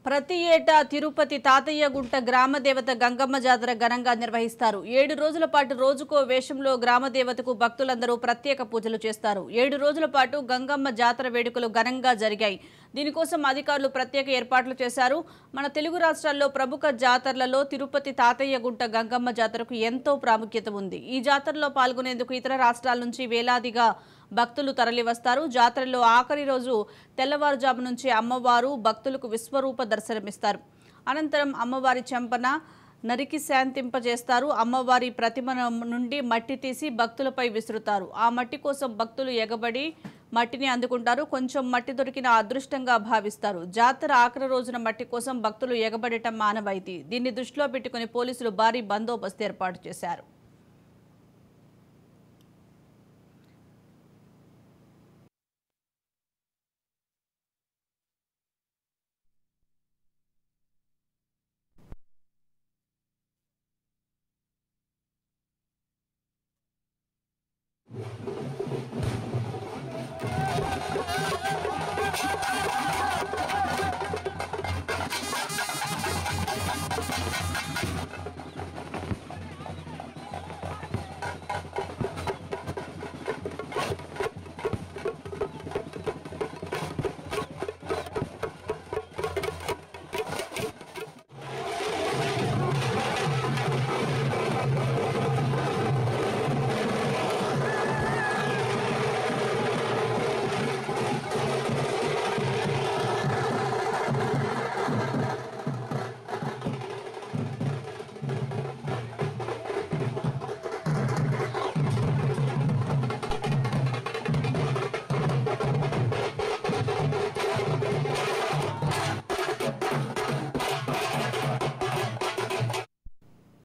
ప్రతి ఏటా తిరుపతి తాతయ్య గుంట గ్రామ దేవత గంగమ్మ జాతర ఘనంగా నిర్వహిస్తారు ఏడు రోజుల పాటు రోజుకో వేషంలో గ్రామ దేవతకు భక్తులందరూ ప్రత్యేక పూజలు చేస్తారు ఏడు రోజుల పాటు గంగమ్మ జాతర వేడుకలు ఘనంగా జరిగాయి దీనికోసం అధికారులు ప్రత్యేక ఏర్పాట్లు చేశారు మన తెలుగు రాష్ట్రాల్లో ప్రముఖ జాతరలలో తిరుపతి తాతయ్య గుంట గంగమ్మ జాతరకు ఎంతో ప్రాముఖ్యత ఉంది ఈ జాతరలో పాల్గొనేందుకు ఇతర రాష్ట్రాల నుంచి వేలాదిగా భక్తులు తరలివస్తారు జాతరలో ఆఖరి రోజు తెల్లవారుజాము నుంచి అమ్మవారు భక్తులకు విశ్వరూప దర్శనమిస్తారు అనంతరం అమ్మవారి చెంపన నరికి శాంతింపజేస్తారు అమ్మవారి ప్రతిమ నుండి మట్టి తీసి భక్తులపై విసురుతారు ఆ మట్టి కోసం భక్తులు ఎగబడి మట్టిని అందుకుంటారు కొంచెం మట్టి దొరికిన అదృష్టంగా భావిస్తారు జాతర ఆఖరి రోజున మట్టి కోసం భక్తులు ఎగబడటం మానవాయితీ దీన్ని దృష్టిలో పెట్టుకుని పోలీసులు భారీ బందోబస్తు ఏర్పాటు చేశారు